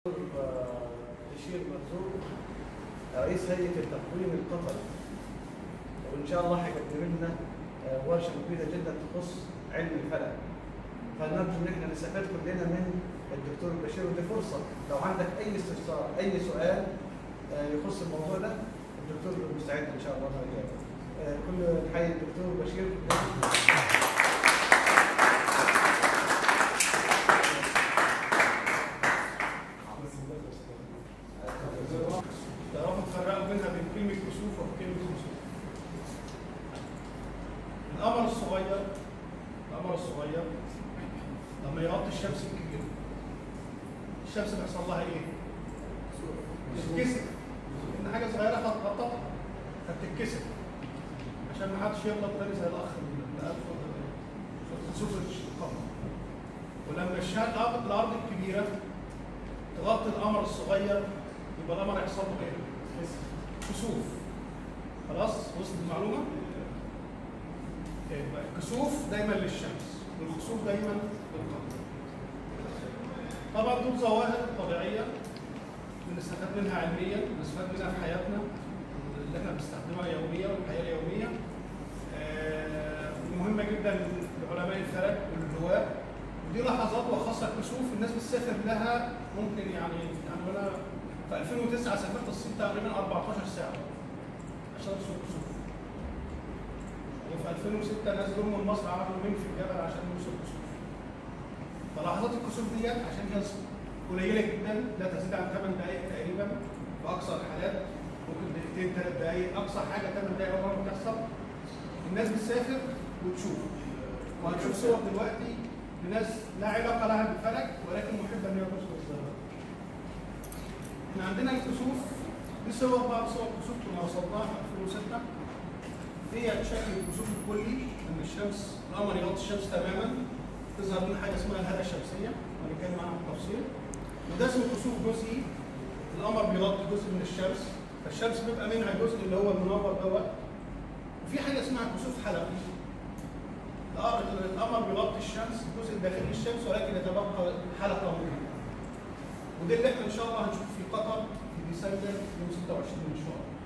بشير مرزوق رئيس هيئه التقويم القطري وان شاء الله هيقدم لنا آه، ورشه مفيده جدا تخص علم الفلك فنرجو ان احنا نستفاد كلنا من الدكتور بشير ودي فرصه لو عندك اي استفسار اي سؤال آه، يخص الموضوع ده الدكتور مستعد ان شاء الله انه يجاوب آه، كل نحيي الدكتور بشير تعرفوا تفرقوا بينها بين كلمة كسوف وكلمة كسوف. القمر الصغير القمر الصغير لما يغطي الشمس الكبيرة الشمس بيحصل لها ايه؟ بتتكسر ان حاجة صغيرة هتغططها فبتتكسر عشان ما حدش يغلط تاني زي الأخ اللي قال كسوف القمر ولما الشمس الأرض الأرض الكبيرة تغطي القمر الصغير يبقى القمر يحصل له ايه؟ كسوف خلاص وصلت المعلومه؟ يبقى الكسوف دايما للشمس والخسوف دايما للقمر طبعا دول ظواهر طبيعيه بنستفاد منها علميا بنستفاد منها في حياتنا اللي احنا بنستخدمها يوميا والحياه اليوميه آه، مهمه جدا لعلماء الفلك والهواء ودي لحظات وخاصه الكسوف الناس بتسافر لها ممكن يعني يعني انا في 2009 سافرت الصين تقريبا 14 ساعه عشان اشوف الكسوف وفي 2006 ناس جم من مصر عملوا يومين في الجبل عشان يوصلوا الكسوف فلحظات الكسوف ديت عشان هي قليله جدا لا تزيد عن 8 دقائق تقريبا في اقصى الحالات ممكن دقيقتين ثلاث دقائق اقصى حاجه 8 دقائق عمرها ما بتحصل الناس بتسافر وتشوف وهنشوف صور دلوقتي لناس لا علاقه لها بالفلك ولكن محبه ان هي تصل الزهره. احنا عندنا الكسوف دي صور بعض صور الكسوف كنا وصلناها في 2006 هي شكل الكسوف الكلي لما الشمس القمر يغطي الشمس تماما تظهر لنا حاجه اسمها الهاله الشمسيه هنتكلم عنها بالتفصيل وده اسمه كسوف جزئي القمر بيغطي جزء من الشمس فالشمس بيبقى منها الجزء اللي هو المنور دوت وفي حاجه اسمها كسوف حلقي القمر القمر بيغطي الشمس الجزء الداخلي للشمس ولكن يتبقى حلقه منها وده اللي احنا ان شاء الله هنشوف في قطر في ديسمبر يوم 26 ان شاء الله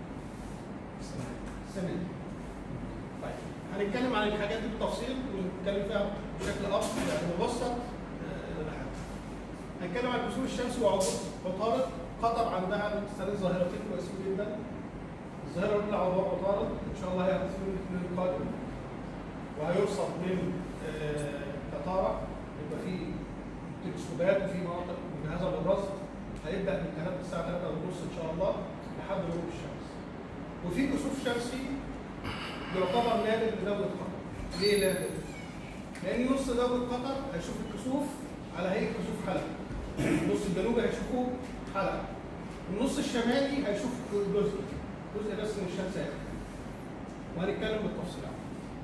السنه دي طيب هنتكلم عن الحاجات دي بالتفصيل ونتكلم فيها بشكل ابسط يعني مبسط آه، لحد. هنتكلم عن كسوف الشمس وعطارد قطر عندها ثلاث ظاهرتين كويسين جدا الظاهره الاولى عباره عطارد ان شاء الله هيحدث يوم الاثنين القادم وهيوصل من آه، قطاره يبقى في تلسكوبات وفي مناطق بهذا الابراج هيبدا من 3 الساعه 3 ونص ان شاء الله لحد غروب الشمس. وفي كسوف شمسي يعتبر نادر لدوله قطر. ليه نادر؟ لان نص دوله قطر هيشوف الكسوف على هيئه كسوف حلقه. النص الجنوبي هيشوفوه حلقه. النص الشمالي هيشوف جزء جزء بس من الشمس هيك. وهنتكلم بالتفصيل عنه.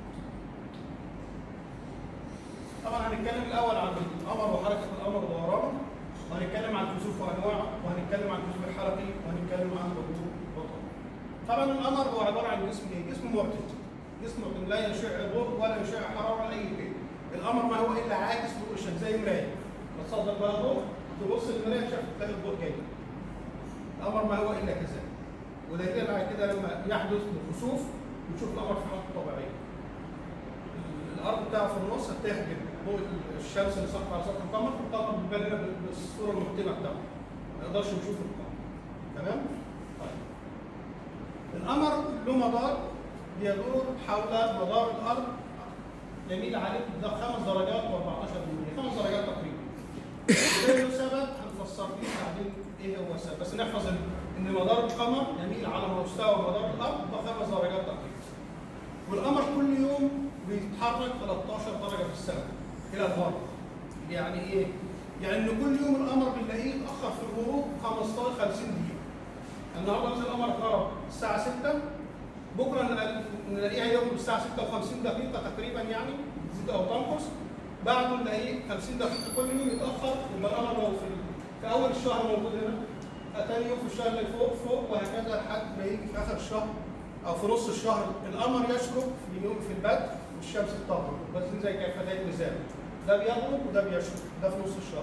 طبعا هنتكلم الاول عن القمر وحركه القمر ودورانه وهنتكلم عن الكسوف وانواعه وهنتكلم عن الكسوف الحلقي وهنتكلم عن الغروب والطلوع. طبعا القمر هو عباره عن جسم ايه؟ جسم معتم جسم معتم لا يشع ضوء ولا يشع حراره ولا اي شيء. القمر ما هو الا عاكس ضوء الشمس زي مرايه. بتصدر بقى ضوء تبص المرايه تشوف تلاقي الضوء جاي. القمر ما هو الا كذلك. ودليل على كده لما يحدث الخسوف بتشوف القمر في حالته الطبيعيه. الارض بتاعه في النص هتحجب ضوء الشمس اللي ساقطه على سطح القمر القمر بيبان لنا بالصوره المحتمه بتاعته ما نقدرش نشوف القمر تمام؟ طيب القمر له مدار بيدور حول مدار الارض يميل عليه ده خمس درجات و14 خمس درجات تقريبا وده له سبب هنفسر فيه بعدين ايه هو السبب بس نحفظ ان إن مدار القمر يميل على مستوى مدار الارض بخمس درجات تقريبا والقمر كل يوم بيتحرك 13 درجه في السنه الى الغرب يعني ايه؟ يعني ان كل يوم القمر بنلاقيه اتاخر في الغروب 15 50 دقيقه النهارده مثلا القمر غرب الساعه 6 بكره نلاقي- نلاقيه هيغرب الساعه 56 دقيقه تقريبا يعني تزيد او تنقص بعده نلاقيه 50 دقيقه كل يوم يتاخر يبقى القمر لو في في اول الشهر موجود هنا ثاني يوم في الشهر اللي فوق فوق وهكذا لحد ما يجي في اخر الشهر او في نص الشهر القمر يشرق في اليوم في البدء والشمس تغرب بس زي كفتي الميزان ده بيغرب وده بيشرق ده في نص الشهر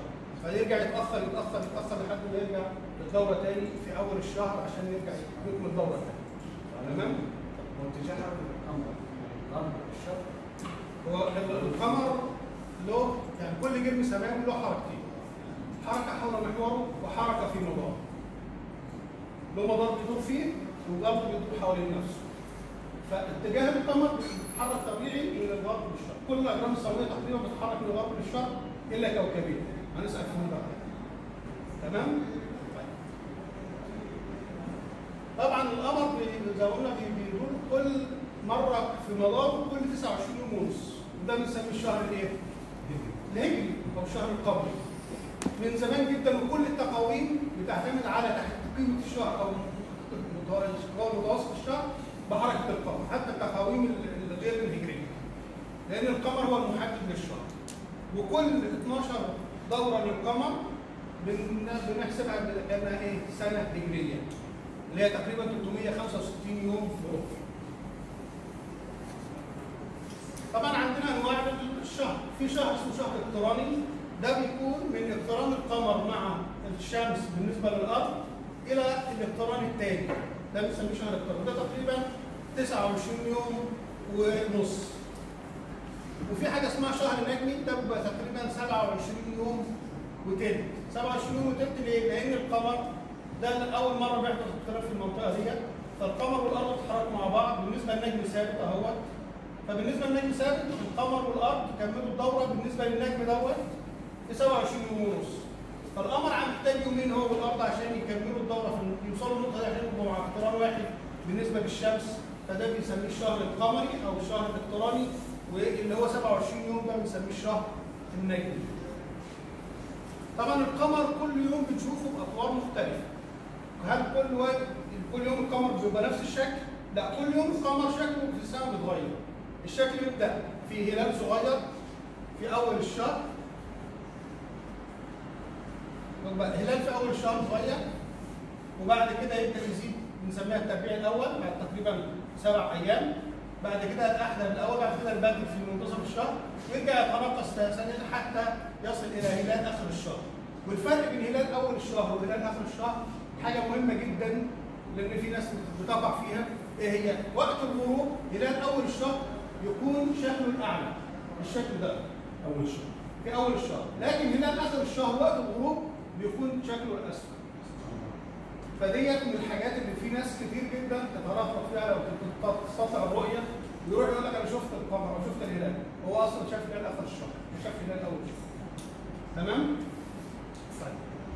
فيرجع يتاخر يتاخر يتاخر لحد ما يرجع الدوره تاني في اول الشهر عشان يرجع يكمل الدوره تاني تمام واتجاه حركه القمر غرب الشرق هو القمر له يعني كل جرم سماوي له حركتين حركه حول محوره وحركه في مدار له مدار بيدور فيه وبرضه بيدور حوالين نفسه فاتجاه القمر بيتحرك طبيعي من الغرب للشرق كل الاجرام السماويه تقريبا بتتحرك من الغرب للشرق الا كوكبين هنسال فيهم بقى تمام طيب. طبعا القمر بي- زي ما قلنا بي- بيدور كل مره في مداره كل 29 يوم ونص وده بنسميه الشهر الايه؟ الهجري او الشهر القمري من زمان جدا وكل التقاويم بتعتمد على تحت قيمه الشهر او متوسط متوسط الشهر بحركه القمر حتى التقاويم ال- الغير الهجريه لان القمر هو المحدد للشهر وكل 12 دوره للقمر بن- بنحسبها كانها ايه سنه هجريه اللي هي تقريبا 365 يوم في اوروبا طبعا عندنا انواع الشهر في شهر اسمه شهر اقتراني ده بيكون من اقتران القمر مع الشمس بالنسبه للارض الى الاقتران الثاني ده بنسميه شهر اقتران ده تقريبا 29 يوم ونص وفي حاجه اسمها شهر نجمي ده بيبقى تقريبا 27 يوم وتلت 27 يوم وتلت ليه؟ لان القمر ده اول مره بيحدث اختلاف في المنطقه ديت فالقمر والارض اتحركوا مع بعض بالنسبه للنجم ثابت اهوت فبالنسبه للنجم ثابت القمر والارض كملوا الدوره بالنسبه للنجم دوت في 27 يوم ونص فالقمر عم محتاج يومين هو والارض عشان يكملوا الدوره في يوصلوا للنقطه دي عشان يبقوا مع اقتران واحد بالنسبه للشمس فده بنسميه الشهر القمري او الشهر الاقتراني واللي هو 27 يوم ده بنسميه الشهر النجمي. طبعا القمر كل يوم بنشوفه باطوار مختلفه. هل كل وقت كل يوم القمر بيبقى نفس الشكل؟ لا كل يوم القمر شكله في السماء بيتغير. الشكل بيبدا في هلال صغير في اول الشهر يبقى الهلال في اول الشهر صغير وبعد كده يبدا يزيد بنسميها التربيع الاول بعد تقريبا سبع ايام بعد كده الاحلى الاول بعد كده البدر في منتصف الشهر ويرجع يتناقص ثانيا حتى يصل الى هلال اخر الشهر والفرق بين هلال اول الشهر وهلال اخر الشهر حاجه مهمه جدا لان في ناس بتقع فيها ايه هي؟ وقت الغروب هلال اول الشهر يكون شكله الاعلى بالشكل ده اول شهر في اول الشهر لكن هلال اخر الشهر وقت الغروب بيكون شكله الاسفل فديت من الحاجات اللي في ناس كتير جدا تترقب فيها لو تستطيع الرؤيه يروح يقول لك انا شفت القمر او شفت الهلال هو اصلا شاف الهلال اخر الشهر مش شاف الهلال اول الشهر تمام؟ طيب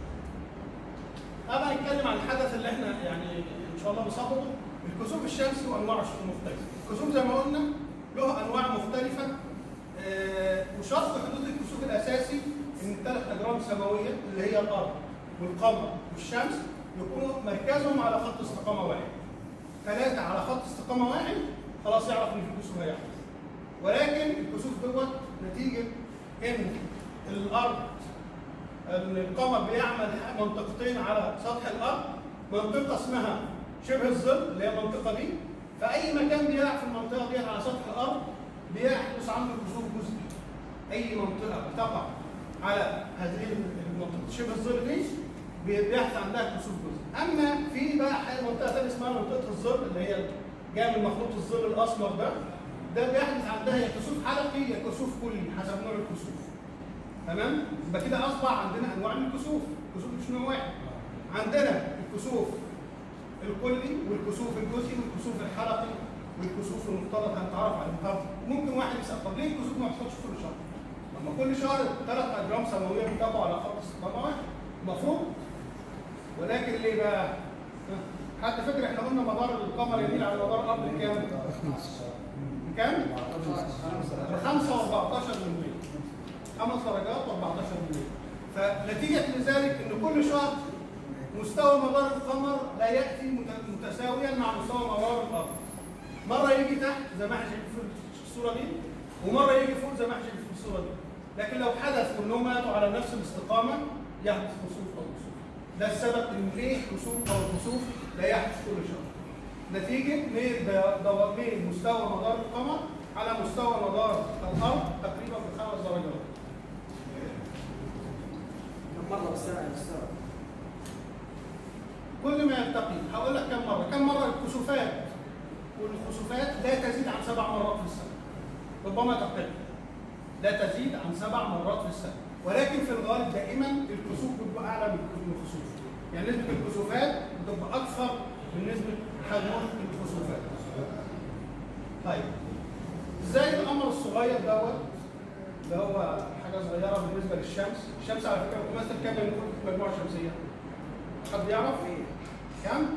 طبعا نتكلم عن الحدث اللي احنا يعني ان شاء الله بنصبره الكسوف الشمسي وانواعه مختلفه الكسوف زي ما قلنا له انواع مختلفه آه، وشرط حدوث الكسوف الاساسي ان الثلاث اجرام سماويه اللي هي الارض والقمر والشمس يكونوا مركزهم على خط استقامه واحد. ثلاثه على خط استقامه واحد خلاص يعرف ان في كسوف هيحصل. ولكن الكسوف دوت نتيجه ان الارض ان القمر بيعمل منطقتين على سطح الارض منطقه اسمها شبه الظل اللي هي المنطقه دي فاي مكان بيقع في المنطقه دي على سطح الارض بيحدث عنده كسوف جزئي اي منطقه بتقع على هذه المنطقه شبه الظل دي بيحدث عندها كسوف جزئي اما في بقى حاجه منطقه ثانيه اسمها منطقه الظل اللي هي جايه من مخلوط الظل الاسمر ده ده بيحدث عندها يا كسوف حلقي يا كسوف كلي حسب نوع الكسوف تمام يبقى كده اصبح عندنا انواع من الكسوف الكسوف مش نوع واحد عندنا الكسوف الكلي والكسوف الجزئي والكسوف الحلقي والكسوف المختلط هنتعرف على النهارده ممكن واحد يسال طب ليه الكسوف ما بتحصلش كل شهر؟ لما كل شهر ثلاث اجرام سماويه بيتابعوا على خط استقامه واحد المفروض ولكن ليه بقى؟ حد فاكر احنا قلنا مدار القمر يميل على مدار الارض بكام؟ بكام؟ ب 5 و14 من 100 خمس درجات و14 من 100 فنتيجه لذلك ان كل شهر مستوى مدار القمر لا ياتي مت- متساويا مع مستوى مدار الارض مره يجي تحت زي ما احنا شايفين في الصوره دي ومره يجي فوق زي ما احنا شايفين في الصوره دي لكن لو حدث انهم ماتوا على نفس الاستقامه يحدث خسوف او كسوف ده السبب ان ليه خسوف او كسوف لا يحدث كل شهر نتيجه ميل ب- دو- ميل مستوى مدار القمر على مستوى مدار الارض تقريبا بخمس درجات السنة السنة كل ما يلتقي هقول لك كم مره كم مره الكسوفات والخسوفات لا تزيد عن سبع مرات في السنه ربما تقل لا تزيد عن سبع مرات في السنه ولكن في الغالب دائما الكسوف بتبقى اعلى من الخسوف يعني نسبه الكسوفات بتبقى اكثر من نسبه حجم الخسوفات طيب ازاي القمر الصغير دوت اللي هو حاجه صغيره بالنسبه للشمس الشمس على فكره بتمثل كام من المجموعه الشمسيه حد يعرف كم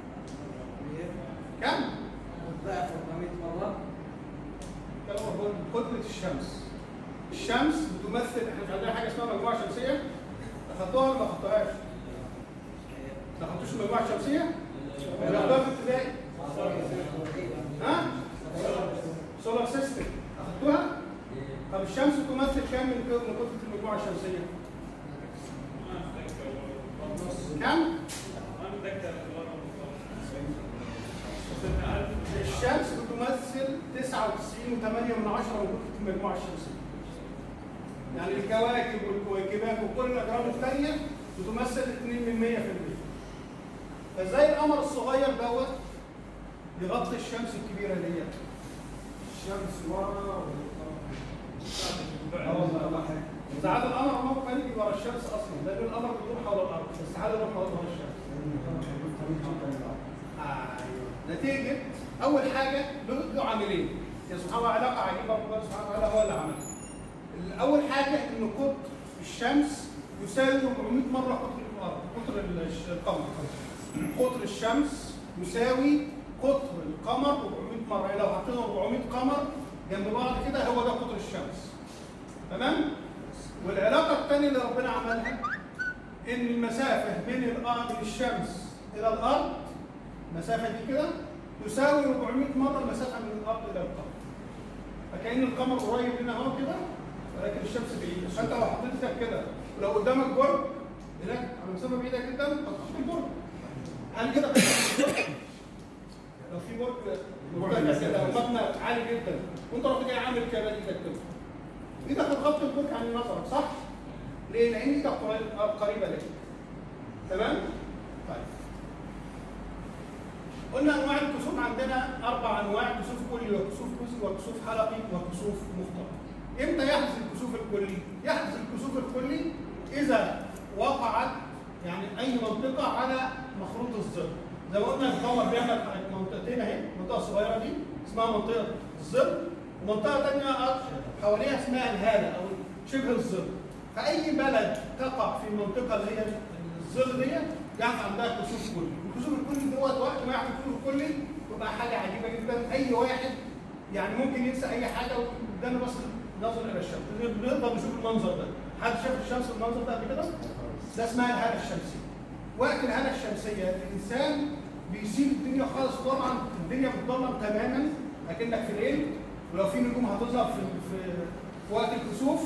كم ضعف 400 مرة كلام بقول كتله الشمس الشمس بتمثل احنا مش عندنا حاجه اسمها مجموعه شمسيه اخدتوها ولا ما اخدتوهاش؟ ما اخدتوش المجموعه الشمسيه؟ ولا اخدوها في ابتدائي؟ ها؟ سولار سيستم اخدتوها؟ طب الشمس تمثل كام من من كتله المجموعه الشمسيه؟ كم؟ الشمس بتمثل 99.8 من عشرة من كتلة المجموعة الشمسية. يعني الكواكب والكويكبات وكل الأجرام الثانية بتمثل 2 من 100 في المية. فازاي القمر الصغير دوت يغطي الشمس الكبيرة دي؟ الشمس ورا اه والله ساعات القمر ممكن يجي ورا الشمس اصلا لان القمر بيدور حول الارض بس ساعات يدور حول ورا الشمس. ايوه نتيجه اول حاجه له له عاملين يا سبحان الله علاقه عجيبه ربنا سبحانه وتعالى هو اللي عملها اول حاجه ان قطر الشمس يساوي 400 مره قطر الارض قطر الش- القمر قطر الشمس يساوي قطر القمر 400 مره يعني لو حطينا 400 قمر جنب بعض كده هو ده قطر الشمس تمام والعلاقه الثانيه اللي ربنا عملها ان المسافه بين الارض من الشمس الى الارض المسافه دي كده تساوي 400 مره المسافه من الارض الى القمر فكأن القمر قريب لنا اهو كده ولكن الشمس بعيده فانت لو حطيت ايدك كده ولو قدامك برج هناك على مسافه بعيده جدا هتحط البرج هل كده تحط البرج؟ لو في برج مرتفع كده او مبنى عالي جدا وانت رحت جاي عامل كده ايدك كده ايدك هتغطي البرج عن نظرك صح؟ ليه؟ لان ايدك قريب- قريبه لك تمام؟ طيب قلنا انواع الكسوف عندنا اربع انواع كسوف كلي وكسوف جزئي وكسوف حلقي وكسوف مختلط. امتى يحدث الكسوف الكلي؟ يحدث الكسوف الكلي اذا وقعت يعني اي منطقه على مخروط الظل. زي ما قلنا القمر بيعمل منطقتين اهي، المنطقه الصغيره دي اسمها منطقه الظل ومنطقه ثانيه حواليها اسمها الهاله او شبه الظل. فاي بلد تقع في المنطقه اللي هي الظل دي يحصل عندها كسوف كلي، الكسوف الكلي دوت وقت ما يحصل كسوف كلي تبقى حاجه عجيبه جدا اي واحد يعني ممكن ينسى اي حاجه وقدامه بس نظر الى الشمس، نقدر نشوف المنظر ده، حد شاف الشمس المنظر ده قبل كده؟ ده اسمها الهاله الشمسيه. وقت الهاله الشمسيه الانسان بيسيب الدنيا خالص طبعا الدنيا بتضلم تماما اكنك في الليل ولو في نجوم هتظهر في في في وقت الكسوف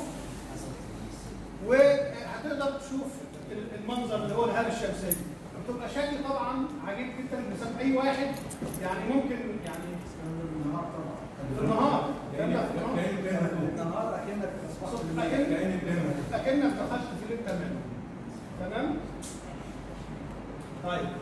وهتقدر تشوف المنظر اللي هو الهاله الشمسيه بتبقى شكل طبعا عجيب جدا لسان اي واحد يعني ممكن يعني النهار طبعا في النهار الكلام ده في النهار النهار اكنك اصبحت أكن- بالليل اكنك دخلت في الليل تماما تمام طيب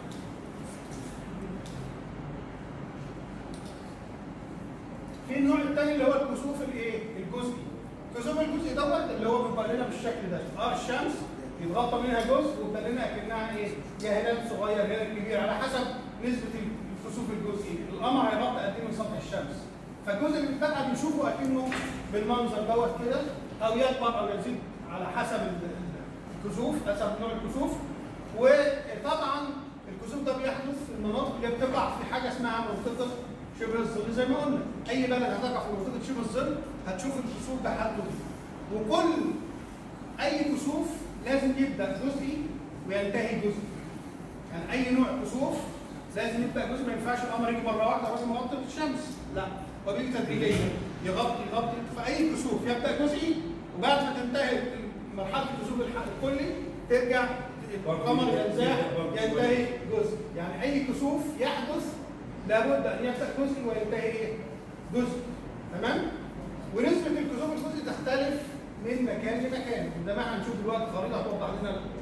في النوع الثاني اللي هو الكسوف الايه الجزئي الكسوف الجزئي دوت اللي هو بيبقى لنا بالشكل ده اه الشمس يتغطى منها جزء ويبقى لنا اكنها ايه يا هلال صغير هلال كبير على حسب نسبه الكسوف الجزئي القمر هيغطي قد ايه من سطح الشمس فالجزء اللي بتبقى بنشوفه اكنه بالمنظر دوت كده او يكبر او يزيد على حسب ال- ال- الكسوف حسب نوع الكسوف وطبعا الكسوف ده بيحدث في المناطق اللي بتقع في حاجه اسمها منطقه شبه الظل زي ما قلنا اي بلد هتقع في منطقه شبه الظل هتشوف الكسوف ده حده وكل اي كسوف لازم يبدا جزئي وينتهي جزئي يعني اي نوع كسوف لازم يبدا جزء ما ينفعش القمر يجي مره واحده لازم يغطي الشمس لا هو بيجي تدريجيا يغطي يغطي فاي كسوف يبدا جزئي وبعد ما تنتهي مرحله الكسوف الح- الكلي ترجع القمر ينزاح ينتهي جزء يعني اي كسوف يحدث لابد ان يبدا جزء وينتهي ايه؟ جزء تمام؟ ونسبه الكسوف الجزئي تختلف من مكان لمكان زي ما احنا هنشوف دلوقتي خريطه هتوضح لنا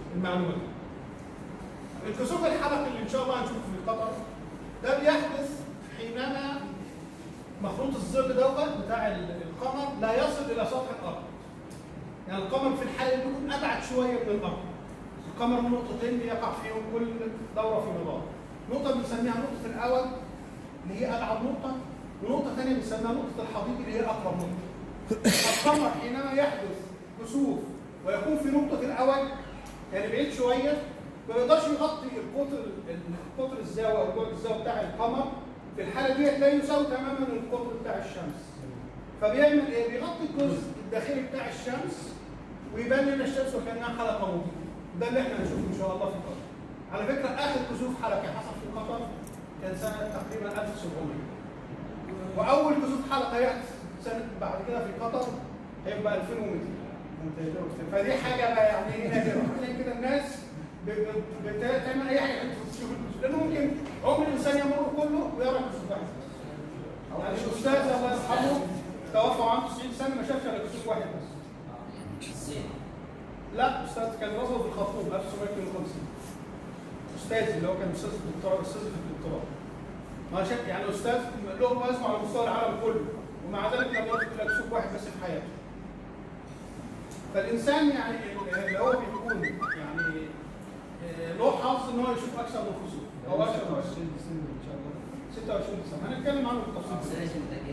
المعلومه دي. الكسوف الحلقي اللي ان شاء الله هنشوفه في قطر ده بيحدث حينما مخروط الظل دوت بتاع ال- القمر لا يصل الى سطح الارض. يعني القمر في الحاله دي بيكون ابعد شويه من الارض. القمر من نقطتين بيقع فيهم كل دوره في مدار. نقطه بنسميها نقطه الاول اللي هي ابعد نقطه ونقطه ثانيه بنسميها نقطه الحضيض اللي هي اقرب نقطه. القمر حينما يحدث كسوف ويكون في نقطه الاول يعني بعيد شويه ما يقدرش يغطي القطر القطر الزاويه او بعد الزاويه بتاع القمر في الحاله دي لا يساوي تماما القطر بتاع الشمس فبيعمل ايه؟ بيغطي الجزء الداخلي بتاع الشمس ويبان لنا الشمس وكانها حلقه موجوده ده اللي احنا هنشوفه ان شاء الله في قطر على فكره اخر كسوف حلقي حصل في قطر كان سنه تقريبا 1700 واول كسوف حلقه يحدث سنه بعد كده في قطر هيبقى 2200 فدي حاجه بقى يعني نادره عشان كده الناس ب- ب- بتعمل اي حاجه عشان تشوف الكسوف لانه ممكن عمر الانسان يمر كله ويرى كسوف واحد يعني الاستاذ الله يرحمه توفى وعنده 90 سنه ما شافش الا كسوف واحد بس لا استاذ كان راسه في الخرطوم 1952 استاذي اللي هو كان استاذ الدكتوراه استاذ في الدكتوراه ما شاف يعني استاذ له اسمه على مستوى العالم كله ومع ذلك لم يدرك الا كسوف واحد بس في حياته فالانسان يعني اللي هو بيكون يعني آه، له حظ ان هو يشوف اكثر من كسوف او اكثر من 26 ديسمبر ان شاء الله 26 سنه هنتكلم عنه بالتفصيل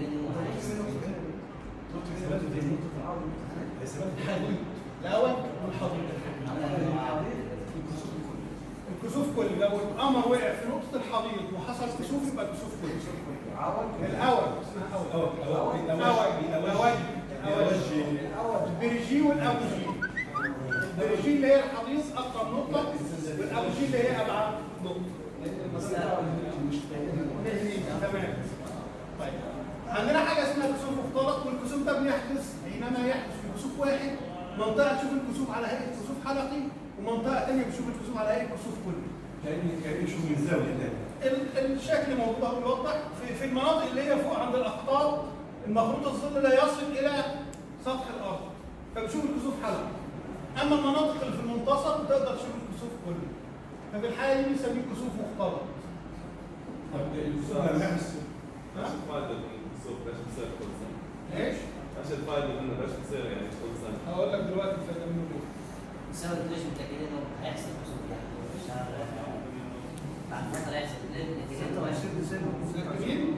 الاول والحضيض الكسوف كله لو القمر وقع في نقطه الحضيض وحصل كسوف يبقى الكسوف كله الاول اسمها اول الاول الاول البريجي والاوجي البريجي اللي هي الحضيض اقرب نقطه والاوجي اللي هي ابعد نقطه تمام طيب عندنا حاجه اسمها كسوف مختلط والكسوف ده بيحدث حينما يحدث في كسوف واحد منطقه تشوف الكسوف على هيئه كسوف حلقي ومنطقه ثانيه بتشوف الكسوف على هيئه كسوف كلي كأني كأني شوف من زاوية تانية ال- الشكل موجود اهو بيوضح في, في المناطق اللي هي فوق عند الاقطار المخروط الظل لا يصل الى سطح الارض فبتشوف الكسوف حلقي اما المناطق اللي في المنتصف بتقدر تشوف الكسوف كله ففي الحاله دي بنسميه كسوف مختلط طب الكسوف لما يحدث ها؟ الفائدة من الصوف ليش بتصير كل سنة؟ ايش؟ ايش الفائدة منه ليش بتصير يعني كل سنة؟ هقول لك دلوقتي الفايده منه ايه بسبب ليش متأكدين انه هيحصل خصوص يعني شهر بعد فترة يحصل ليه متأكدين انه هيحصل متأكدين؟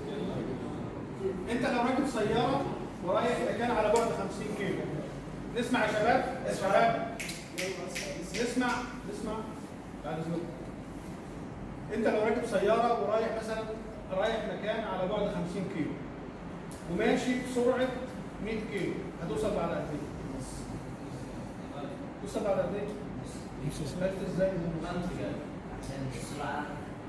انت لو راكب سياره ورايح مكان على بعد 50 كيلو نسمع يا شباب يا شباب نسمع نسمع بعد اذنكم انت لو راكب سياره ورايح مثلا رايح مكان على بعد 50 كيلو وماشي بسرعه 100 كيلو هتوصل بعد قد ايه؟ توصل بعد قد ايه؟ عرفت ازاي؟ عشان السرعة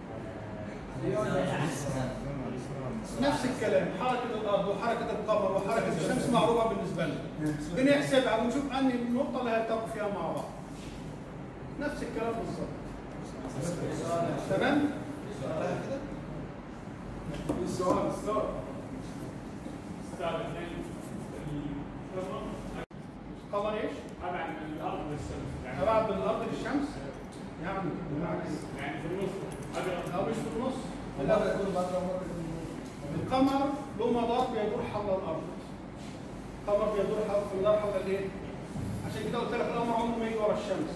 نفس الكلام حركة الأرض وحركة القمر وحركة الشمس معروفة بالنسبة لنا بنحسبها ونشوف أنهي النقطة اللي هيلتقوا فيها مع بعض نفس الكلام بالظبط تمام؟ السؤال السؤال القمر ايش؟ ابعد من الارض والشمس يعني أبعد من الأرض للشمس يعني بالعكس يعني في النص ابيض أو مش في النص لا القمر له مدار بيدور حول الأرض القمر بيدور حول في مدار حول الإيه؟ عشان كده قلت لك القمر عمره ما يجي ورا الشمس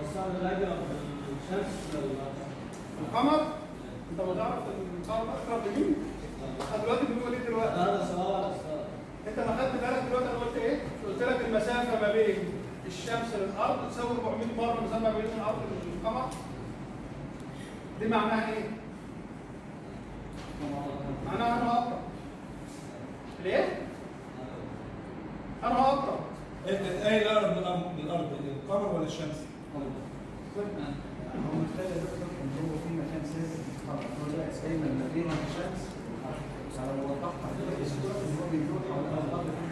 القمر انت ما تعرف ان القمر اقرب لمين؟ احنا دلوقتي بنقول ايه دلوقتي؟ انت ما خدت بالك دلوقتي انا قلت ايه؟ قلت لك المسافه ما بين الشمس للارض تساوي 400 مره المسافه ما بين الارض للقمر دي معناها ايه؟ معناها انا اقرب ليه؟ انا اقرب اي الارض الارض الارض القمر ولا الشمس؟ هو محتاج يدخل ان هو في مكان ثابت هو دايما ما بين الشمس على موضحها كده ان هو بيدور حول الارض في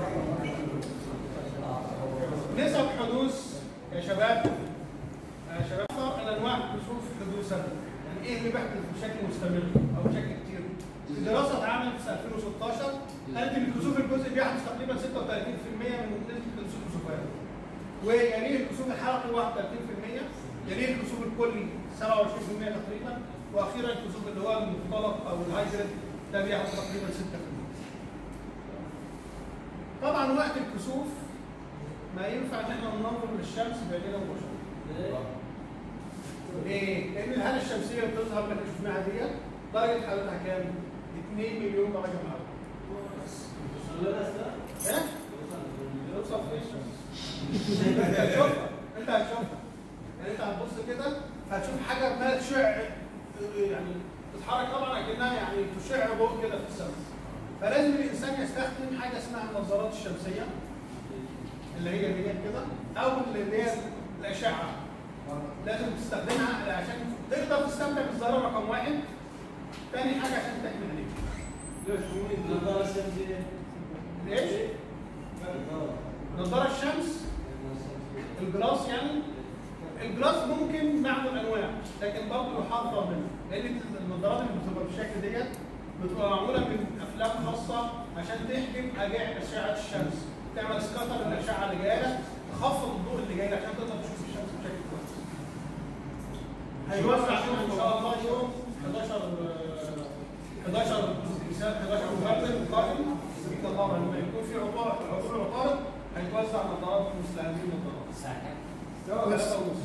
بره نسب حدوث يا شباب يا شباب أكثر الانواع الكسوف حدوثا يعني ايه اللي بيحدث بشكل مستمر او بشكل كتير في دراسه اتعملت في 2016 قالت ان الكسوف الجزئي بيحدث تقريبا 36% من نسبه حدوث الكسوفات ويليه الكسوف الحلقي 31% يليه الكسوف الكلي 27% تقريبا واخيرا الكسوف اللي هو المختلط او الهايبريد ده بياخد تقريبا 6% طبعا وقت الكسوف ما ينفع ان احنا ننظر للشمس بعيننا مباشره ليه؟ لان الهاله الشمسيه اللي بتظهر اللي احنا شفناها ديت درجه حرارتها كام؟ 2 مليون درجه مئويه ايه؟ يوصل فين الشمس؟ انت هتشوفها انت هتشوفها يعني انت هتبص كده هتشوف حاجه ما تشع يعني تتحرك طبعا اكنها يعني تشع ضوء كده في السماء فلازم الانسان يستخدم حاجه اسمها النظارات الشمسيه اللي هي ديت كده او اللي هي الاشعه لازم تستخدمها عشان تقدر تستمتع بالظاهره رقم واحد تاني حاجه عشان تحمي عينيك النظارة الشمسية ليش؟ نظاره الشمس الجلاس يعني الجلاس ممكن بعض الانواع لكن برضه يحذر منه لان النظارات اللي بتبقى بالشكل ديت بتبقى معموله من افلام خاصه عشان تحجب أجع- اشعه الشمس تعمل سكاتر للاشعه اللي جايه لك تخفض الضوء اللي جاي لك عشان تقدر تشوف الشمس بشكل كويس هيوزع فيهم ان شاء الله يوم 11 آه، 11 مثال 11 مقابل القادم بإذن الله لما يكون في عطارد عطور عطارد هيتوزع نظارات مثل هذه النظارات الساعة كام؟ ثلاثة ونص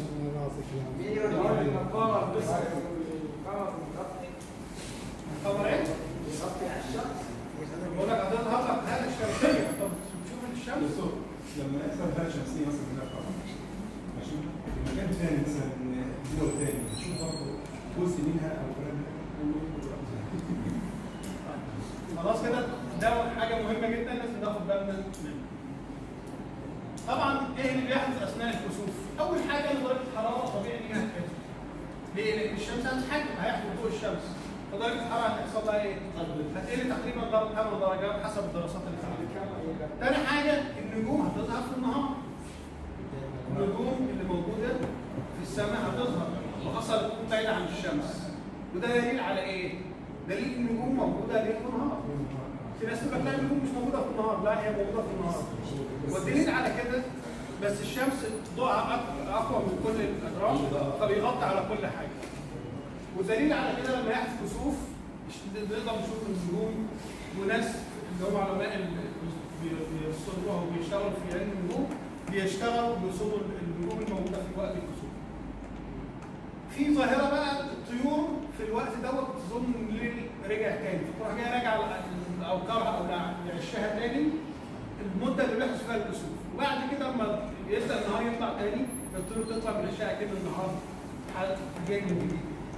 النظارة بس القمر مغطي خبر ايه؟ مغطي على الشمس بقول لك هتظهر لك هذه الشمسية طب بتشوف الشمس دكتور لما يحصل حاله شمسيه مثلا هناك في الأرض، ماشي في مكان ثاني مثلا دول ثاني نشوف برضه جزء منها او كلام خلاص كده ده حاجة مهمة جدا لازم ناخد بالنا منها. طبعا ايه اللي بيحدث اثناء الكسوف؟ اول حاجة ان درجة الحرارة طبيعي ان هي هتقل. ليه؟ لان الشمس هتتحجب هيحجب ضوء الشمس. فدرجة الحرارة هتحصل لها ايه؟ هتقل تقريبا درجة 8 درجات حسب الدراسات اللي اتعملت. تاني حاجة النجوم هتظهر في النهار. النجوم اللي موجودة في السماء هتظهر وأصلا تكون بعيدة عن الشمس. وده دليل على ايه؟ دليل ان النجوم موجودة ليل ونهار. في ناس تقول لك لا النجوم مش موجودة في النهار، لا هي موجودة في النهار. والدليل على كده بس الشمس ضوءها أق- أقوى من كل الأجرام فبيغطي على كل حاجة. والدليل على كده لما يحدث كسوف نقدر نشوف النجوم وناس اللي هم علماء ال- بي- بيرصدوها وبيشتغلوا في علم النجوم بيشتغلوا بيرصدوا النجوم الموجودة في وقت الكسوف. في ظاهرة بقى الطيور في الوقت دوت تظن ان الليل رجع تاني فتروح جايه راجعه ل- او كرهه او لعشها تاني المدة اللي بيحدث فيها الكسوف وبعد كده لما يبدا النهار يطلع تاني الطيور تطلع من عشها كده النهار حد جاي من جديد.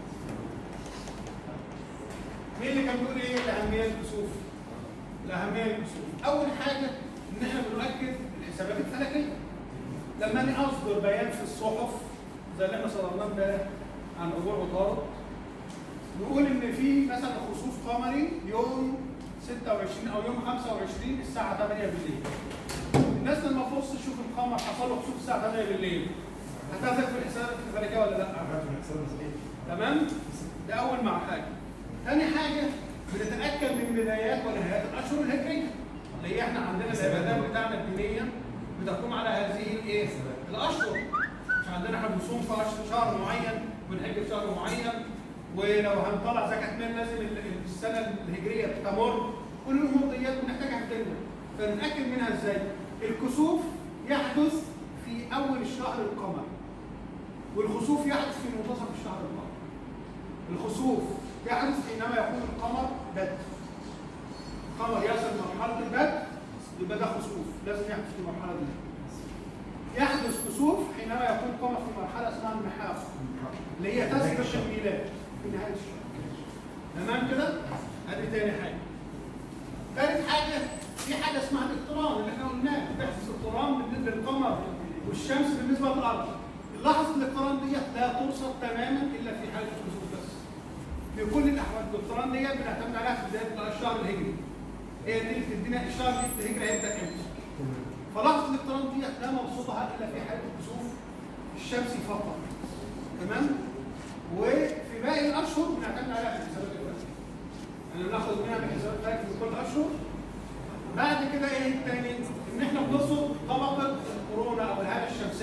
مين اللي كان بيقول ايه الاهميه الكسوف؟ الاهميه الكسوف اول حاجه ان احنا بنؤكد الحسابات الفلكيه لما انا اصدر بيان في الصحف زي اللي احنا صدرناه امبارح عن عبور عطارد نقول ان في مثلا خسوف قمري يوم 26 او يوم 25 الساعه 8 بالليل الناس لما تبص تشوف القمر حصل له خسوف الساعه 8 بالليل هتثق في الحسابات الفلكيه ولا لا؟ تمام؟ ده أول مع حاجة. تاني حاجة بنتأكد من بدايات ونهايات الأشهر الهجرية. اللي هي احنا عندنا العبادات بتاعنا الدينية بتقوم على هذه الايه؟ الأشهر. مش عندنا احنا بنصوم في أشهر- شهر معين وبنحج في شهر معين ولو هنطلع زكاة مال لازم ال- السنة الهجرية تمر كل الأمور ديت بنحتاجها في ديننا. فنتأكد منها ازاي؟ الكسوف يحدث في أول الشهر القمري. والخسوف يحدث في منتصف الشهر القمري. الخسوف يحدث حينما يكون القمر بدر. القمر يصل مرحلة البدر يبقى ده خسوف، لازم يحدث في المرحلة دي. يحدث كسوف حينما يكون القمر في مرحلة اسمها المحاق اللي هي تسبق الميلاد في نهاية الشهر. تمام كده؟ ادي تاني حاجة. ثالث حاجة في حاجة اسمها الاقتران اللي احنا قلناه، بيحدث اقتران بالنسبة للقمر والشمس بالنسبة للأرض. لحظة الاقتران ديت لا ترصد تماما إلا في حالة الكسوف بس. في كل الأحوال الاقتران ديت بنعتمد عليها في بداية الشهر الهجري. هي دي اللي بتدينا الشهر الهجري هيبدأ امتى. فلحظة الاقتران ديت لا نرصدها إلا في حالة الكسوف الشمسي فقط. تمام؟ وفي باقي الأشهر بنعتمد عليها في الحسابات الفلكية. يعني بناخد منها من الحسابات الفلكية في كل أشهر بعد كده ايه التاني؟ ان احنا بنرصد طبقه الكورونا او الهاله الشمسيه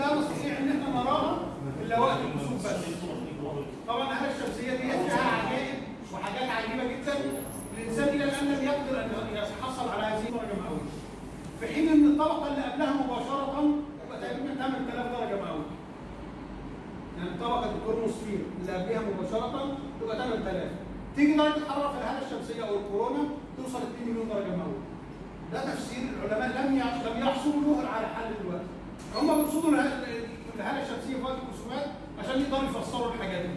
لا نستطيع ان احنا نراها الا وقت الكسوف بس طبعا الهاله الشمسيه دي فيها عجائب وحاجات عجيبه جدا الانسان الى الان لم يقدر ان يتحصل على هذه الدرجه مئويه في حين ان الطبقه اللي قبلها مباشره تبقى تقريبا 8000 درجه مئويه يعني طبقه الكورنوسفير اللي قبلها مباشره تبقى 8000 تيجي درجه الحراره في الهاله الشمسيه او الكورونا توصل 2 مليون درجه مئويه ده تفسير العلماء لم يع- لم يحصلوا له على حل دلوقتي هم بيقصدوا اله- الهاله الشمسيه في وقت الكسوفات عشان يقدروا يفسروا الحاجات دي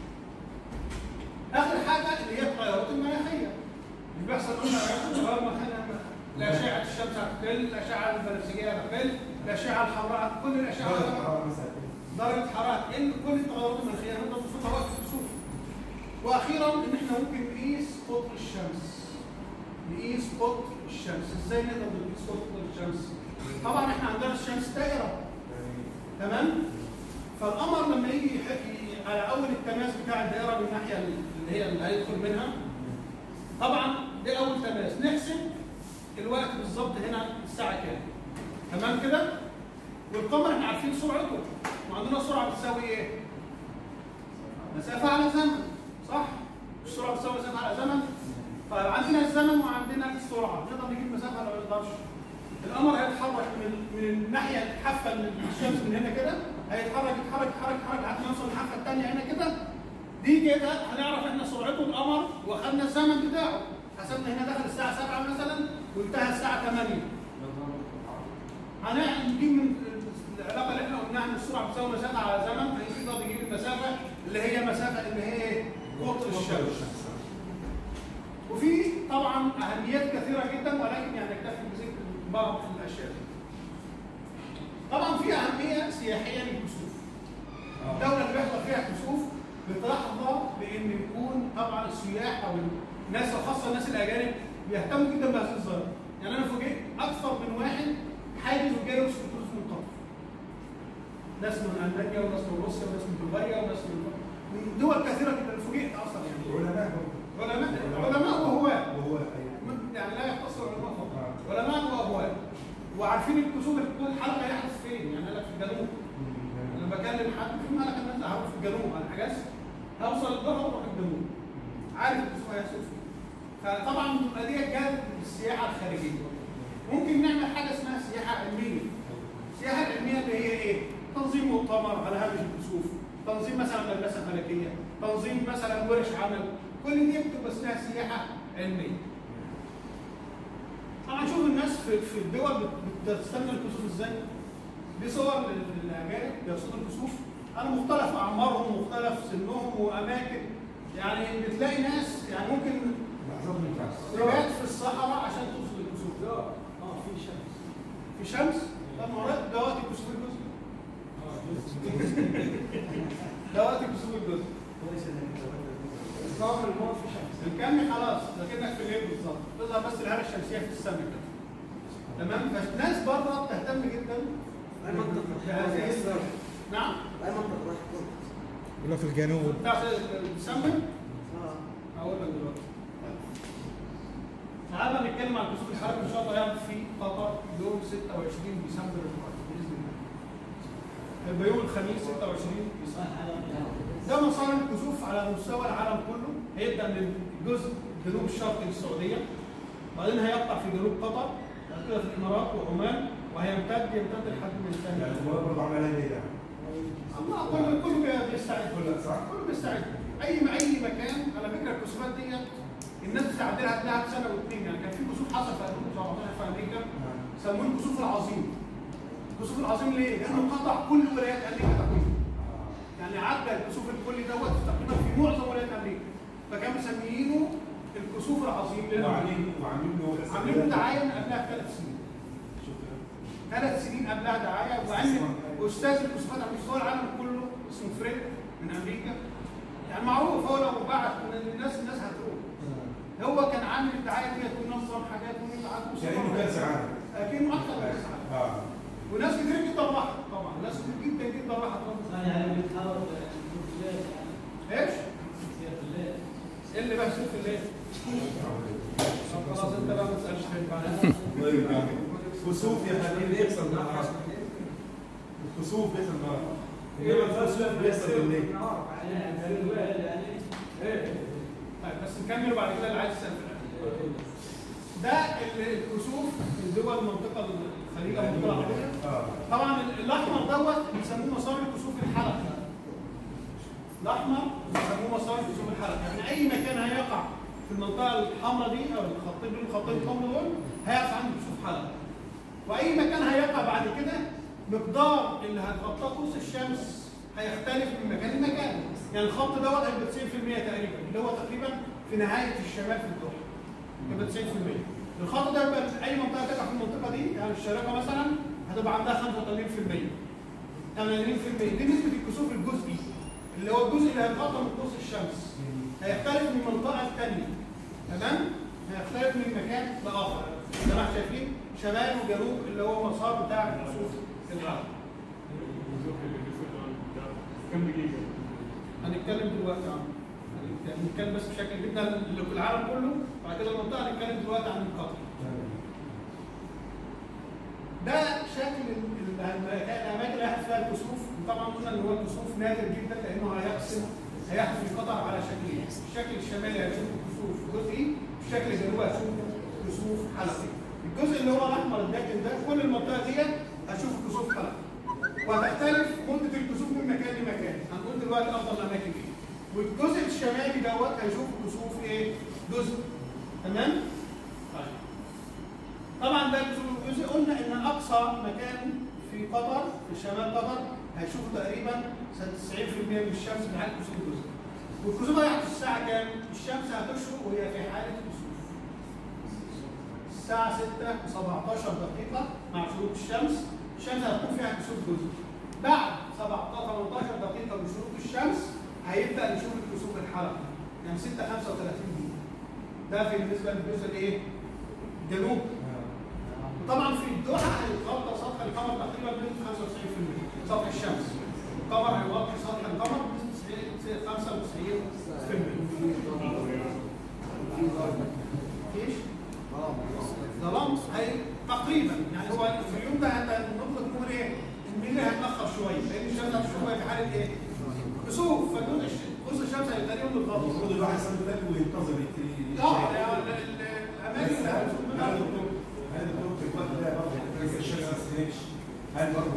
اخر حاجه اللي هي التغيرات المناخيه اللي بيحصل قلنا تغير مكانها الاشعه الشمس هتقل الاشعه البنفسجيه هتقل الاشعه الحمراء كل الاشعه درجة هتقل. الحرارة مثلا درجه حراره تقل كل التغيرات المناخيه نقدر نشوفها وقت الكسوف واخيرا ان احنا ممكن نقيس قطر الشمس نقيس قطر الشمس ازاي نقدر نقيس قطر الشمس طبعا احنا عندنا الشمس دائره تمام فالقمر لما يجي يحكي على اول التماس بتاع الدائره من الناحيه اللي هي اللي هيدخل منها طبعا ده اول تماس نحسب الوقت بالظبط هنا الساعه كام تمام كده والقمر احنا عارفين سرعته وعندنا سرعه بتساوي ايه مسافه على زمن صح السرعه بتساوي مسافه على زمن فعندنا الزمن وعندنا السرعه نقدر نجيب المسافه ولا ما نقدرش القمر هيتحرك من من الناحيه الحافه للشمس من هنا كده هيتحرك يتحرك يتحرك يتحرك لحد ما يوصل للحافه الثانيه هنا كده دي كده هنعرف احنا سرعته القمر واخدنا الزمن بتاعه حسبنا هنا دخل الساعه 7 مثلا وانتهى الساعه 8 هنجيب من العلاقه اللي احنا قلناها ان السرعه بتساوي مسافه على زمن هيقدر يجيب المسافه اللي هي مسافه اللي هي ايه؟ قطر الشمس وفي طبعا اهميات كثيره جدا ولكن يعني نكتفي بذكر بعض الاشياء دي. طبعا في اهميه سياحيه للكسوف. الدوله اللي بيحصل فيها كسوف بتحظى بان يكون طبعا السياح او الناس وخاصه الناس الاجانب بيهتموا جدا بهذه الظاهره. يعني انا فوجئت اكثر من واحد حاجز وجاي يوصل كسوف من قطر. ناس من المانيا وناس من روسيا وناس من بلغاريا وناس من من دول كثيره جدا فوجئت اصلا يعني علماء علماء علماء وهواة وهو أيوة. من- يعني لا يقتصر علماء فقط آه. علماء وهواة وعارفين الكسوف اللي بتكون الحلقه يحدث فين يعني قال لك في الجنوب لما بكلم حد في مالك الناس هروح في الجنوب انا حجزت هوصل الظهر واروح الجنوب عارف الكسوف هيحصل فين فطبعا بتبقى دي جذب للسياحه الخارجيه ممكن نعمل حاجه اسمها سياحه علميه السياحه العلميه اللي هي ايه؟ تنظيم مؤتمر على هامش الكسوف تنظيم مثلا مدرسه فلكيه تنظيم مثلا ورش عمل كل دي بتبقى اسمها سياحه علميه طبعا شوف الناس في, في الدول بت- بتستنى الكسوف ازاي دي صور لل- للاجانب بيرصدوا الكسوف انا مختلف اعمارهم مختلف سنهم واماكن يعني بتلاقي ناس يعني ممكن لحظات ممتازة تبات في الصحراء عشان توصل للكسوف اه في شمس في شمس طب ما هو ده وقت الكسوف الجزء ده وقت الكسوف الجزء كويس انك انت الظهر الموت في شمس الكمي خلاص لكنك في الليل بالظبط تظهر بس الهاله الشمسيه في السماء كده تمام فالناس بره بتهتم جدا اي منطقه بهذه راح نعم اي منطقه راح تكون ولا في الجنوب بتاع تسمم اه هقول لك دلوقتي تعالى نتكلم عن كسوف الحرب ان شاء الله يعني في قطر يوم 26 ديسمبر القادم باذن الله هيبقى يوم الخميس 26 ديسمبر ده مسار الكسوف على مستوى العالم كله هيبدا من الجزء الجنوب الشرقي للسعوديه بعدين هيقطع في جنوب قطر بعد كده في الامارات وعمان وهيمتد يمتد لحد ما يعني ينتهي هو برضه عملها ليه ده؟ الله كله كله بيستعد كله صح؟ كله بيستعد اي اي مكان على فكره الكسوفات ديت الناس بتعدلها هتلاقيها سنه واثنين يعني كان في كسوف حصل في 2017 في امريكا سموه الكسوف العظيم الكسوف العظيم ليه؟ لانه قطع كل ولايات امريكا تقريبا يعني عدى الكسوف الكلي دوت تقريبا في معظم ولايات امريكا فكانوا مسميينه الكسوف العظيم لانه وعاملين وعاملين له عاملين له دعايه من قبلها بثلاث سنين شكرا ثلاث سنين قبلها دعايه وعلم استاذ الكسوفات على مستوى العالم كله اسمه فريد من امريكا يعني معروف هو لو بعت من الناس الناس هتروح هو كان عامل الدعايه ديت وينظم حاجات ويبعت كأنه كأس عالم اكنه اكتر من كاس عالم اه وناس كتير جدا راحت طبعا ناس كتير جدا جدا راحت ثاني يعني بيتحرك في الليل يعني ايش؟ في الليل ايه اللي بيحصل في الليل؟ طب خلاص انت بقى ما تسالش تاني بعدها كسوف يا حبيبي يحصل معك الكسوف بيحصل النهار انما الكسوف بيحصل بالليل طيب بس نكمل وبعد كده اللي عايز يسال في الآخر. ده ال- الكسوف في دول المنطقه الخليج او المنطقه العربيه اه طبعا الاحمر دوت بيسموه مسار الكسوف الحلقي الاحمر بيسموه مسار الكسوف الحلقي يعني اي مكان هيقع في المنطقه الحمراء دي او الخطين دول الخطين الحمر دول هيقع عنده كسوف حلقي واي مكان هيقع بعد كده مقدار اللي هتغطاه قوس الشمس هيختلف من مكان لمكان يعني الخط دوت هيبقى 90% تقريبا اللي هو تقريبا في نهايه الشمال في الضحى يبقى 90% الخط ده يبقى في اي منطقه تقع في المنطقه دي يعني الشارقه مثلا هتبقى عندها 85% 80% دي نسبه الكسوف الجزئي اللي هو الجزء اللي هيتغطى من قوس الشمس هيختلف من منطقه لثانيه تمام هيختلف من مكان لاخر زي ما احنا شايفين شمال وجنوب اللي هو المسار بتاع الكسوف الحلقي كم دقيقة؟ هنتكلم دلوقتي عنه هنتكلم- هنتكلم بس بشكل جدا اللي في العالم كله بعد كده المنطقه هنتكلم دلوقتي عن القطر ده شكل ال- ال- الاماكن اللي هيحدث فيها الكسوف طبعا قلنا ان هو الكسوف نادر جدا لانه هيقسم هيحدث في قطر على شكلين الشكل الشمالي هيشوف الكسوف جزئي الشكل الجنوبي هيشوف كسوف حلقي الجزء اللي هو الاحمر الداكن ده كل المنطقه ديت هتشوف كسوف حلقي وهتختلف مده الكسوف من مكان لمكان هنقول دلوقتي افضل الاماكن ايه والجزء الشمالي دوت هيشوف كسوف ايه جزء تمام طيب طبعا ده جزء جزء قلنا ان اقصى مكان في قطر في شمال قطر هيشوف تقريبا 90% من الشمس في حاله كسوف الجزء والكسوف هيحدث الساعه كام؟ الشمس هتشرق وهي في حاله كسوف الساعة 6 17 دقيقة مع شروق الشمس الشمس هتكون فيها كسوف جزء بعد 17 18 دقيقة من شروق الشمس هيبدأ نشوف الكسوف الحلقي يعني 6 35 دقيقة ده في بالنسبة للجزء الايه؟ الجنوب طبعا في الضحى هيتغطى سطح القمر تقريبا بنسبه 95% سطح الشمس القمر هيغطي سطح القمر بنسبه 95% ايش؟ ظلام هي تقريبا يعني هو في اليوم ده حتى نطلق نقول ايه؟ ان اللي هيتاخر شويه لان الشمس هتشوف في حاله ايه؟ كسوف فالجزء قوس الشمس هيبقى تقريبا متغطى المفروض الواحد يصلي ده وينتظر يبتدي اه يعني ال- ال- الاماكن اللي هتشوف منها هل الدكتور هل الدكتور في الوقت ده برضه كويس الشمس ما تستهلكش هل برضه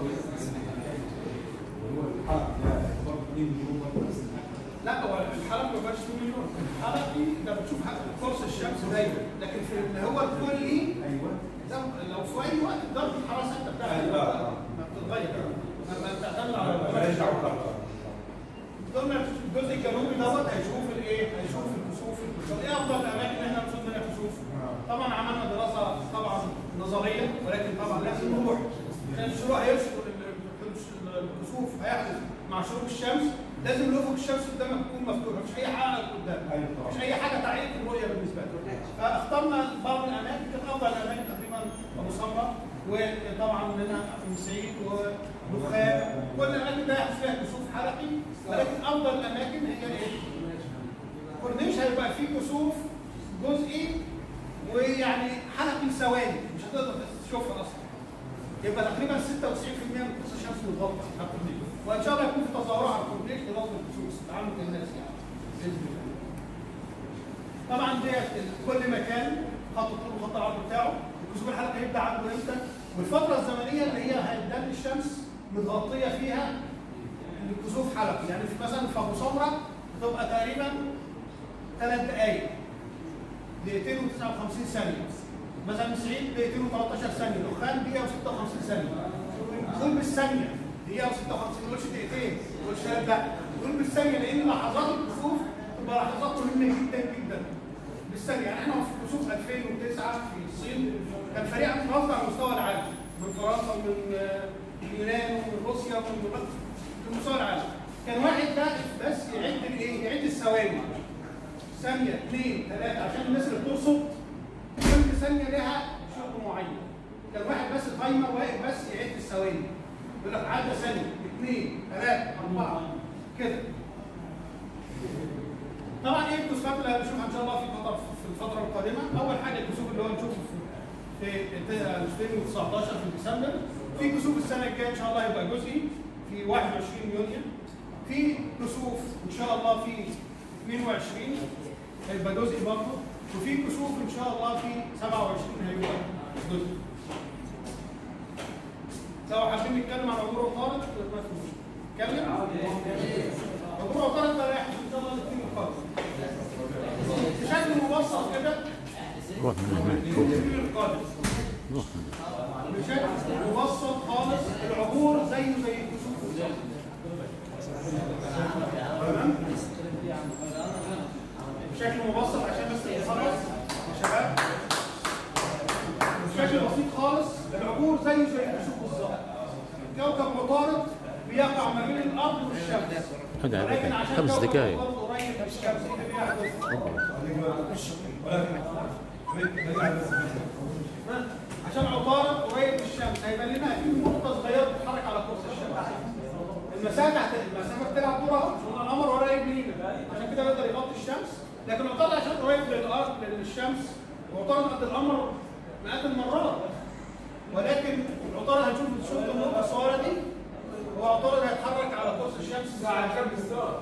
هو الحرق ده برضه 2 مليون برضه نفس الحاجة؟ لا هو الحلقه ما بقاش 2 مليون الحلقه دي انت بتشوف حق- قرص الشمس دايما لكن في اللي هو الكلي ايوه ده لو في اي وقت درجه الحراره ثابته بتاعتك أيوة، آه. ما بتتغير ما ما بتعتمد على مالهاش دعوه بالحرق. ضمن الجزء الجنوبي دوت هيشوف الايه؟ هيشوف الكسوف طب ايه افضل الاماكن اللي احنا بنشوف منها كسوف؟ طبعا عملنا دراسه طبعا نظريه ولكن طبعا لازم نروح لان الشروق هيشرق ال- ال- الكسوف هيحدث مع شروق الشمس لازم الافق الشمس قدامك تكون مفتوحه مفيش اي حاجه قدامك ايوه طبعا مش اي حاجه تعيق الرؤيه بالنسبه لك فاخترنا بعض الاماكن كانت افضل الاماكن تقريبا ابو سمره وطبعا هنا ام سعيد ودخان كل الاماكن ده يحدث فيها كسوف حلقي ولكن افضل الاماكن هي ايه؟ كورنيش هيبقى فيه كسوف جزئي ويعني حلقي ثواني مش هتقدر تشوفها اصلا يبقى تقريبا 96% من قوس الشمس متغطى على الكورنيش وان شاء الله يكون في تظاهرات على الكورنيش لرفض الكسوف تعامل الناس يعني باذن الله طبعا ديت كل مكان خط الطول وخط العرض بتاعه الكسوف الحلقي هيبدا عنده امتى والفتره الزمنيه اللي هي هيبدا الشمس متغطيه فيها الكسوف حلقي يعني في مثلا في ابو سمره بتبقى تقريبا ثلاث دقائق دقيقتين و59 ثانيه مثلا سعيد دقيقتين و13 ثانيه دخان دقيقه و56 ثانيه دول بالثانيه دقيقه و56 ما تقولش دقيقتين ما تقولش ثلاث لا دول بالثانيه لان لحظات الكسوف تبقى لحظات مهمه جدا جدا بالثانيه يعني احنا في كسوف 2009 في الصين كان فريق متوزع على مستوى العالم من فرنسا ومن آه، اليونان ومن روسيا ومن في مستوى العالم كان واحد ده بس يعد الايه؟ يعد الثواني ثانيه اثنين ثلاثه عشان الناس اللي بترصد كل ثانيه لها شغل معين كان واحد بس تايمر واقف بس يعد الثواني يقول لك عدى ثانيه اثنين ثلاثه اربعه كده طبعا ايه الكسوفات اللي هنشوفها ان شاء الله في قطر في الفتره القادمه اول حاجه الكسوف اللي هو نشوفه في في 2019 في ديسمبر في كسوف السنه الجايه ان شاء الله هيبقى جزئي في 21 يونيو في كسوف ان شاء الله في 22 هيبقى جزئي برضه وفي كسوف ان شاء الله في 27 هيبقى جزئي لو حابين نتكلم عن عبور وطارق ما في مشكله نتكلم عبور وطارق ده هيحدث ان شاء الله الاثنين القادم بشكل مبسط كده الاثنين القادم بشكل مبسط خالص العبور زيه زي الكسوف بالظبط تمام بشكل مبسط عشان بس نخلص يا شباب بشكل بسيط خالص العبور زيه زي الكسوف بالظبط كوكب عطارد بيقع ما بين الارض والشمس حاجة على ولكن فكرة. عشان خمس كوكب دقايق. عطارد قريب من الشمس إيه اللي بيحدث؟ عشان عطارد قريب من الشمس هيبقى لنا اكيد نقطه صغيره بتتحرك على قرص الشمس المسافه هت- المسافه بتلعب دورها عشان القمر قريب مننا عشان كده يقدر يغطي الشمس لكن عطارد عشان قريب للارض للشمس وعطارد قد القمر مئات المرات ولكن عطارد هنشوف شوف النقطه الصغيره دي هو عطارد هيتحرك على قرص الشمس ساعه كام بالظبط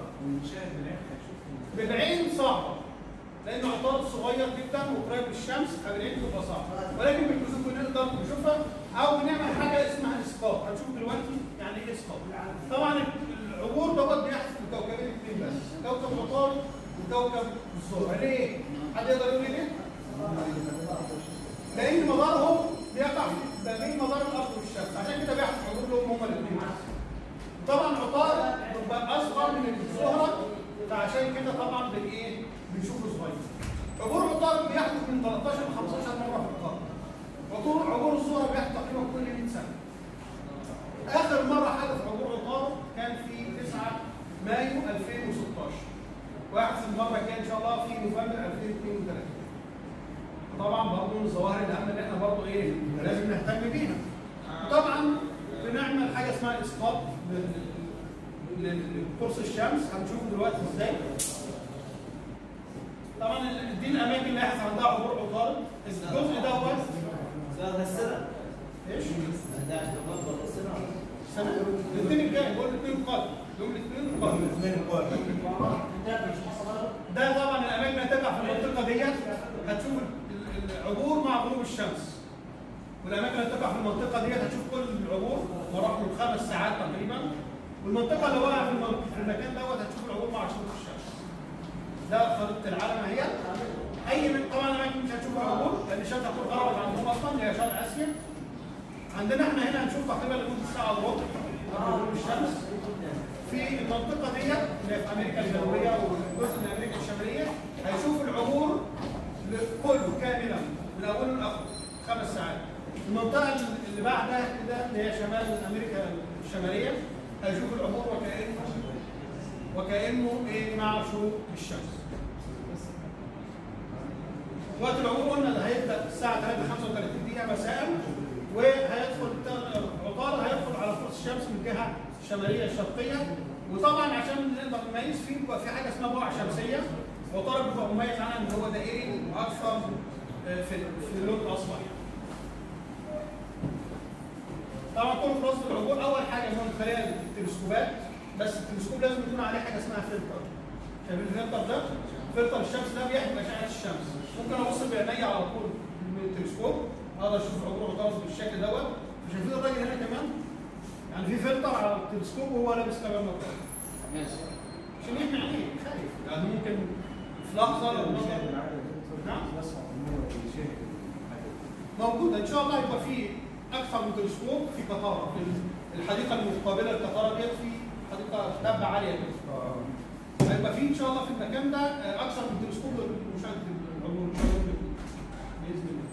بالعين صعبه لان عطارد صغير جدا وقريب للشمس فبالعين تبقى صعبه ولكن بالكسوف بنقدر نشوفها او بنعمل حاجه اسمها اسقاط هنشوف دلوقتي يعني ايه اسقاط طبعا العبور دوت بيحصل في كوكبين اثنين بس كوكب عطارد وكوكب الزهره ليه؟ حد يقدر يقول لي ليه؟ لان مدارهم بيقع في- ما بين مدار الارض والشمس عشان كده بيحصل عبور لهم هما الاثنين طبعا عطارد بيبقى اصغر من الزهره فعشان كده طبعا بن ايه بنشوفه صغير عبور عطارد بيحدث من 13 ل 15 مره في القرن عبور عبور الزهره بيحدث تقريبا كل 100 سنه اخر مره حدث عبور عطارد كان في 9 مايو 2016 ويحدث المره الجايه ان شاء الله في نوفمبر 2032 طبعا برضه من الظواهر الاهم اللي احنا برضه ايه لازم نهتم بيها طبعا بنعمل حاجه اسمها اسقاط لل- لل- لقرص الشمس هنشوفه دلوقتي ازاي طبعا ال- دي الاماكن اللي هيحصل عندها عبور عطارد الجزء دوت ده السنة ايش؟ ده عشان تفضل السنة السنه الاثنين الجاي بقول الاثنين القادم يوم الاثنين القادم ده طبعا الاماكن اللي هتقع في المنطقه ديت هتشوف ال- العبور مع غروب الشمس والاماكن اللي هتقع في المنطقه ديت هتشوف كل العبور وراهم خمس ساعات تقريبا والمنطقه اللي واقعه في الم- في المكان دوت هتشوف العبور مع شروق الشمس ده خريطه العالم اهي اي من طبعا الاماكن مش هتشوف عبور لان الشمس هتكون غربت عندهم اصلا اللي هي شرق اسيا عندنا احنا هنا هنشوف تقريبا لمده ساعه وربع قبل غروب الشمس في المنطقه ديت اللي هي في امريكا الجنوبيه وجزء من امريكا الشماليه هيشوف العبور كله كاملا من اوله لاخره خمس ساعات المنطقه اللي بعدها كده اللي هي شمال امريكا الشماليه هيشوف العبور وكانه وكانه ايه مع شروق الشمس وقت العبور قلنا ده هيبدا الساعه 3 35 دقيقه مساء وهيدخل عطارد هيدخل على قرص الشمس من الجهه الشماليه الشرقيه وطبعا عشان نقدر نميز فيه بيبقى في حاجه اسمها بقع شمسيه عطارد بيبقى مميز عنها ان هو دائري واكثر آه، في في اللون الاصفر يعني. طبعا كل خلاصه العبور اول حاجه ان هو من خلال التلسكوبات بس التلسكوب لازم يكون عليه حاجه اسمها فلتر شايفين الفلتر ده؟ فلتر الشمس ده بيحمي اشعه الشمس ممكن ابص بعينيا على طول من التلسكوب اقدر اشوف عبور عطارد بالشكل دوت شايفين الراجل هنا كمان يعني في فلتر على التلسكوب وهو لابس كمان نظاره عشان يحمي عينيه خايف يعني ممكن في لحظه لو نظر نعم موجوده ان شاء الله يبقى في اكثر من تلسكوب في قطاره في الحديقه المقابله للقطاره ديت في حديقه تبع عاليه كده هيبقى في ان شاء الله في المكان ده آه، اكثر من تلسكوب لمشاهده العبور ان شاء الله باذن الله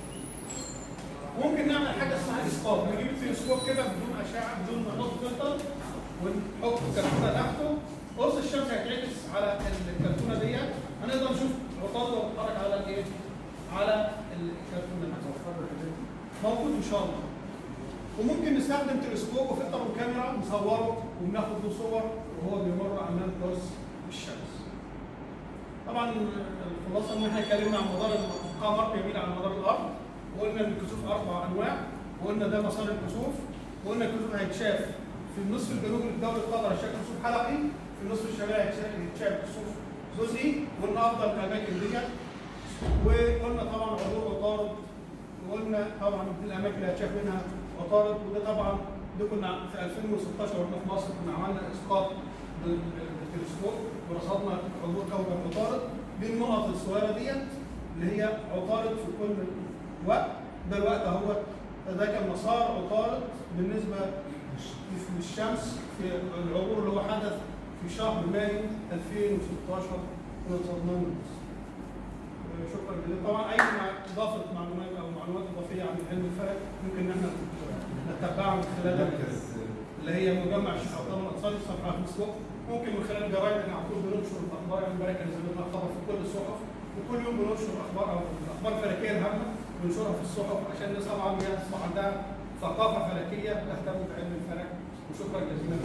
ممكن نعمل حاجه اسمها اسقاط نجيب التلسكوب كده بدون اشعه بدون ما نحط فلتر ونحط كرتونه تحته قرص الشمس هيتعكس على الكرتونه ديت هنقدر نشوف عطارد وهو بيتحرك على الايه؟ على الكرتونه موجود ان شاء الله وممكن نستخدم تلسكوب وفلتر وكاميرا نصوره وبناخد له صور وهو بيمر امام قرص الشمس. طبعا الخلاصه ان احنا اتكلمنا عن مدار القمر جميل على مدار الارض وقلنا ان الكسوف اربع انواع وقلنا ده مسار الكسوف وقلنا الكسوف هيتشاف في النصف الجنوبي لدوله قطر هيتشاف كسوف حلقي في النصف الشمالي هيتشاف هيتشاف كسوف جزئي وقلنا افضل الاماكن ديت وقلنا طبعا عبور عطارد وقلنا طبعا دي الاماكن اللي هتشاف منها عطارد وده طبعا ده كنا في 2016 واحنا في مصر كنا عملنا اسقاط بال- بالتلسكوب ورصدنا عبور كوكب عطارد دي النقط الصغيره ديت اللي هي عطارد في كل وقت ده الوقت اهو ده كان مسار عطارد بالنسبه للشمس في العبور اللي هو حدث في شهر مايو 2016 من صدمان شكرا جزيلا طبعا اي مع- اضافه معلومات او معلومات اضافيه عن علم الفلك ممكن ان احنا نتبعها من خلال مركز اللي هي مجمع الشيخ عبد الله الانصاري صفحه على الفيسبوك ممكن من خلال الجرايد احنا على طول بننشر الاخبار يعني امبارح كان زميلنا خبر في كل الصحف وكل يوم بننشر اخبار او الاخبار الفلكيه الهامه بننشرها في الصحف عشان الناس طبعا يصبح عندها ثقافه فلكيه تهتم بعلم الفلك وشكرا جزيلا